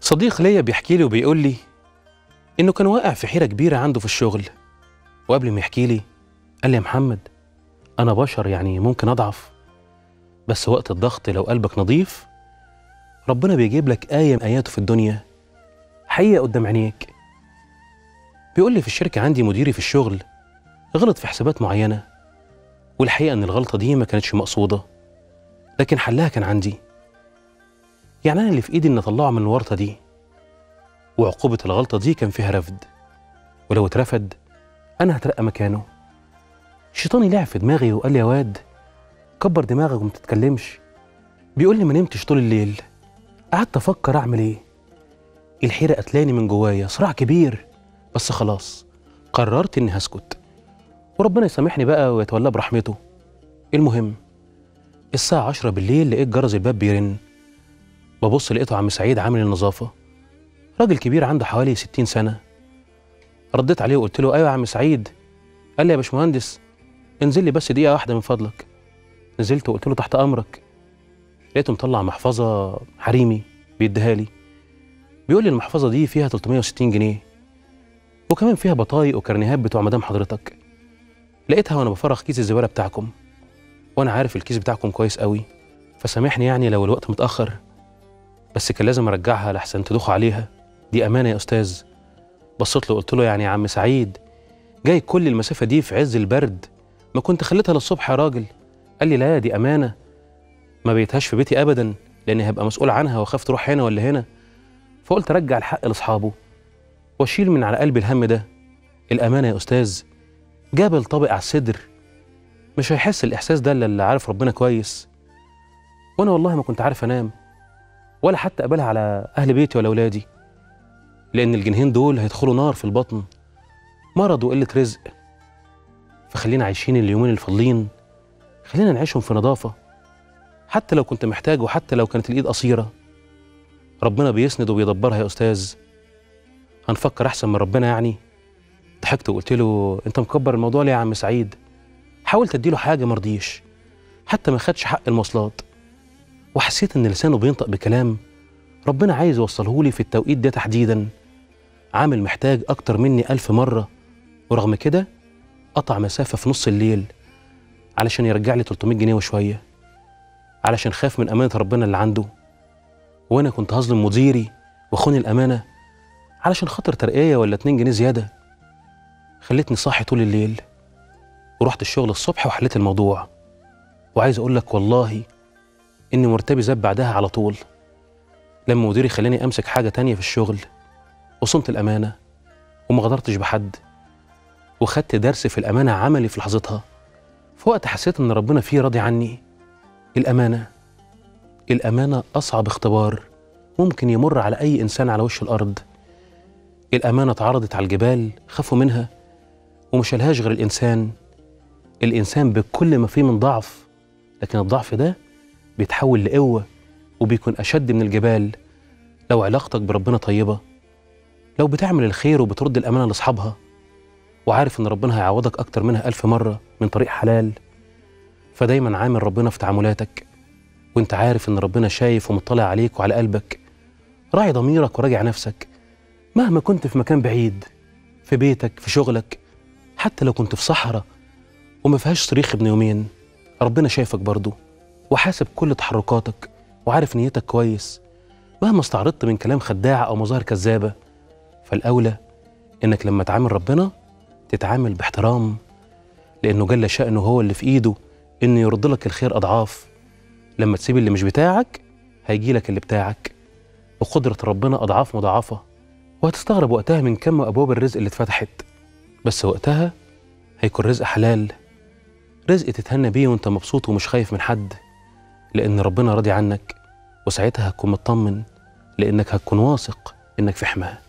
صديق ليا بيحكي لي وبيقول لي إنه كان واقع في حيرة كبيرة عنده في الشغل وقبل ما يحكي لي قال لي يا محمد أنا بشر يعني ممكن أضعف بس وقت الضغط لو قلبك نظيف ربنا بيجيب لك آية من آياته في الدنيا حقيقة قدام عينيك بيقول لي في الشركة عندي مديري في الشغل غلط في حسابات معينة والحقيقة إن الغلطة دي ما كانتش مقصودة لكن حلها كان عندي يعني أنا اللي في إيدي إن أطلعه من الورطة دي وعقوبة الغلطة دي كان فيها رفض ولو اترفد أنا هترقى مكانه شيطاني لعب في دماغي وقال لي يا واد كبر دماغك وما تتكلمش بيقول لي ما نمتش طول الليل قعدت أفكر أعمل إيه الحيرة قتلاني من جوايا صراع كبير بس خلاص قررت إني هسكت وربنا يسامحني بقى ويتولى برحمته المهم الساعة عشرة بالليل لقيت جرس الباب بيرن ببص لقيته عم سعيد عامل النظافة راجل كبير عنده حوالي ستين سنة رديت عليه وقلت له أيوة يا عم سعيد قال لي يا باشمهندس انزل لي بس دقيقة واحدة من فضلك نزلت وقلت له تحت أمرك لقيته مطلع محفظة حريمي بيديها لي بيقول لي المحفظة دي فيها 360 جنيه وكمان فيها بطايق وكارنيهات بتوع مدام حضرتك لقيتها وانا بفرغ كيس الزبالة بتاعكم وانا عارف الكيس بتاعكم كويس قوي فسامحني يعني لو الوقت متأخر بس كان لازم ارجعها لحسن تدوخوا عليها دي امانة يا استاذ بصيت له قلت له يعني يا عم سعيد جاي كل المسافة دي في عز البرد ما كنت خليتها للصبح يا راجل قال لي لا دي امانة ما بيتهاش في بيتي ابدا لاني هبقى مسؤول عنها واخاف تروح هنا ولا هنا فقلت ارجع الحق لاصحابه واشيل من على قلبي الهم ده الامانه يا استاذ جبل طابق على الصدر مش هيحس الاحساس ده الا اللي عارف ربنا كويس وانا والله ما كنت عارف انام ولا حتى اقبلها على اهل بيتي ولا اولادي لان الجنيهين دول هيدخلوا نار في البطن مرض وقله رزق فخلينا عايشين اليومين الفاضلين خلينا نعيشهم في نظافه حتى لو كنت محتاج وحتى لو كانت الايد قصيره ربنا بيسند وبيدبرها يا استاذ هنفكر احسن من ربنا يعني ضحكت وقلت له انت مكبر الموضوع ليه يا عم سعيد حاولت اديله حاجه مرضيش حتى ما خدش حق المواصلات وحسيت ان لسانه بينطق بكلام ربنا عايز يوصله لي في التوقيت ده تحديدا عامل محتاج اكتر مني ألف مره ورغم كده قطع مسافه في نص الليل علشان يرجع لي 300 جنيه وشويه علشان خاف من امانه ربنا اللي عنده وانا كنت هظلم مديري واخوني الامانه علشان خاطر ترقيه ولا 2 جنيه زياده خلتني صاحي طول الليل ورحت الشغل الصبح وحليت الموضوع وعايز اقول لك والله اني مرتبي زاد بعدها على طول لما مديري خلاني امسك حاجه تانية في الشغل وصنت الامانه وما غدرتش بحد وخدت درس في الامانه عملي في لحظتها في وقت حسيت ان ربنا فيه راضي عني الامانه الامانه اصعب اختبار ممكن يمر على اي انسان على وش الارض الامانه اتعرضت على الجبال خافوا منها ومش لهاش غير الانسان الانسان بكل ما فيه من ضعف لكن الضعف ده بيتحول لقوه وبيكون اشد من الجبال لو علاقتك بربنا طيبه لو بتعمل الخير وبترد الامانه لاصحابها وعارف ان ربنا هيعوضك اكتر منها الف مره من طريق حلال فدايما عامل ربنا في تعاملاتك وانت عارف ان ربنا شايف ومطلع عليك وعلى قلبك راعي ضميرك وراجع نفسك مهما كنت في مكان بعيد في بيتك في شغلك حتى لو كنت في صحراء وما فيهاش صريخ ابن يومين ربنا شايفك برضه وحاسب كل تحركاتك وعارف نيتك كويس مهما استعرضت من كلام خداع او مظاهر كذابه فالاولى انك لما تعامل ربنا تتعامل باحترام لانه جل شانه هو اللي في ايده انه يرد لك الخير اضعاف لما تسيب اللي مش بتاعك هيجي لك اللي بتاعك وقدرة ربنا أضعاف مضاعفة وهتستغرب وقتها من كم أبواب الرزق اللي اتفتحت بس وقتها هيكون رزق حلال رزق تتهنى بيه وانت مبسوط ومش خايف من حد لأن ربنا راضي عنك وساعتها هتكون مطمن لأنك هتكون واثق إنك في حماه